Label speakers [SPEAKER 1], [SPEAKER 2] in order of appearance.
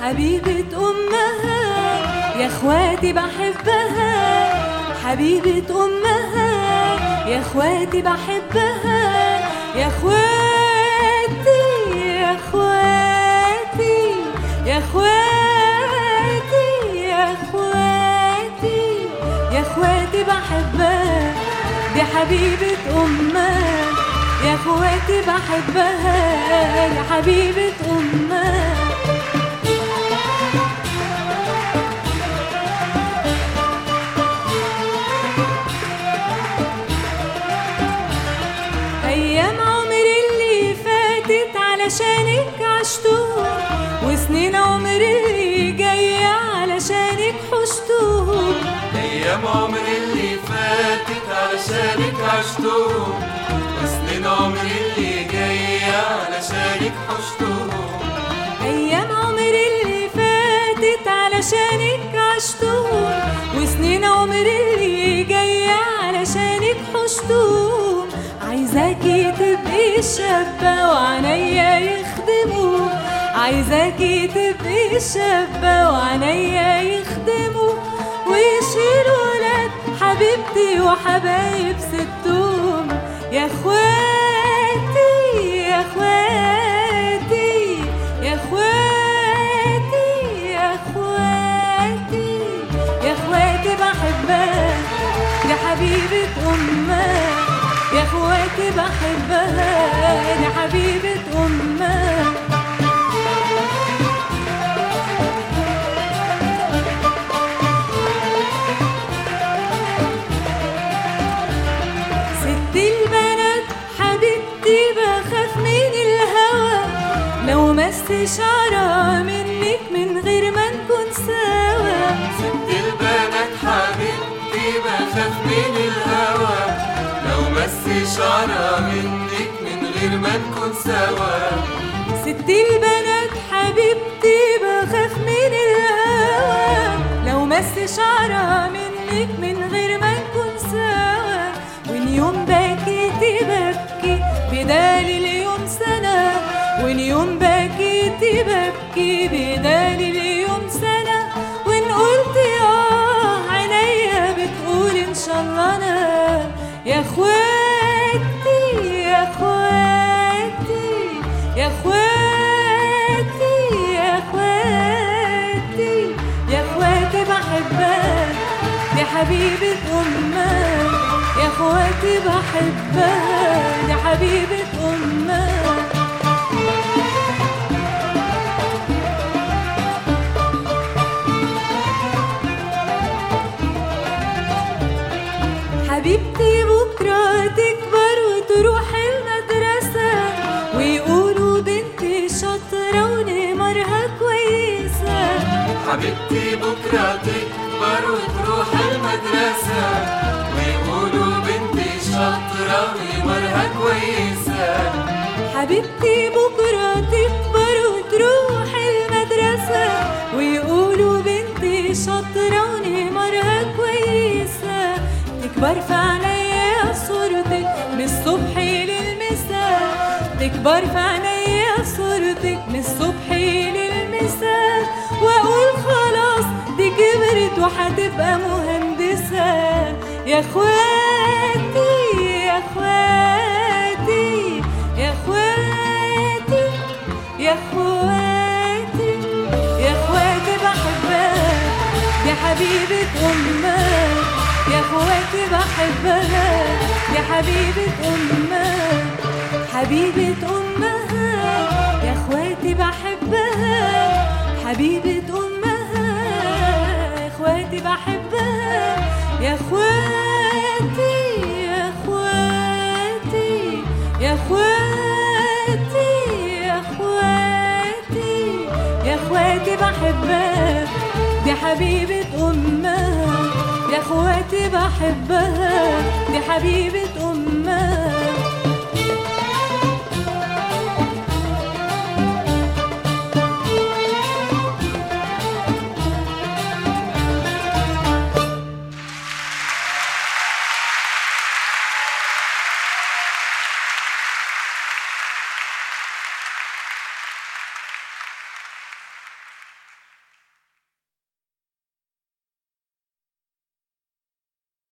[SPEAKER 1] حبيبة أمها يا اخواتي بحبها حبيبة أمها يا اخواتي بحبها يا اخواتي يا اخواتي يا اخواتي يا اخواتي يا اخواتي بحبها دي حبيبة أمها يا اخواتي بحبها يا حبيبة أمها أيام عمري اللي فاتت علشانك عشتهم وسنين عمري اللي جاية علشانك حشتهم
[SPEAKER 2] أيام عمري اللي فاتت علشانك عشتهم وسنين عمري اللي جاية علشانك حشتهم
[SPEAKER 1] أيام عمري اللي فاتت علشانك عشتهم وسنين عمري اللي جاية علشانك حشتهم عايزاكي تبقي شابة وعنيا يخدموا عايزاكي تبقي شابة وعنيا يخدموا ويشيلوا ولاد حبيبتي وحبايب ستهم يا اخواتي يا اخواتي يا اخواتي يا اخواتي يا اخواتي بحبها يا حبيبة أمها يا اخواتي بحبها يا حبيبة أمها ست البنات حبيبتي بخاف من الهوى لو مس شعرها منك من غير ما نكون سوا
[SPEAKER 2] ست البنات حبيبتي بخاف من الهوى لو مس شعرها منك من غير ما نكون سوا
[SPEAKER 1] ست البنات حبيبتي بخاف من الهوى لو مس شعرها منك من غير ما نكون سوا وان يوم بكيتي ببكي بدال اليوم سنة وان يوم بكيتي ببكي بدال اليوم سنة وان قلت اه عينيا بتقول ان شاء الله انا يا اخواتي يا اخواتي يا اخواتي يا اخواتي يا اخواتي بحبها يا حبيبة أمها يا اخواتي بحبها يا حبيبة أمها حبيبتي بكرة تكبر وتروح المدرسة ويقولوا بنتي شاطرة ونمرها كويسة
[SPEAKER 2] حبيبتي بكرة تكبر وتروح المدرسة ويقولوا بنتي شاطرة ونمرها كويسة
[SPEAKER 1] حبيبتي بكرة تكبر وتروح المدرسة ويقولوا بنتي شاطرة ونمرها كويسة تكبر في عينيا صورتك من الصبح للمساء تكبر في عينيا صورتك من الصبح للمساء واقول خلاص دي كبرت وهتبقى مهندسة يا اخواتي يا اخواتي يا اخواتي يا اخواتي يا اخواتي بحبها يا حبيبة أمها يا اخواتي بحبها يا حبيبة أمها حبيبة أمها يا اخواتي بحبها حبيبة أمها يا اخواتي بحبها يا اخواتي يا اخواتي يا اخواتي يا اخواتي يا اخواتي بحبها دي حبيبة أمها يا اخواتي بحبها دي حبيبة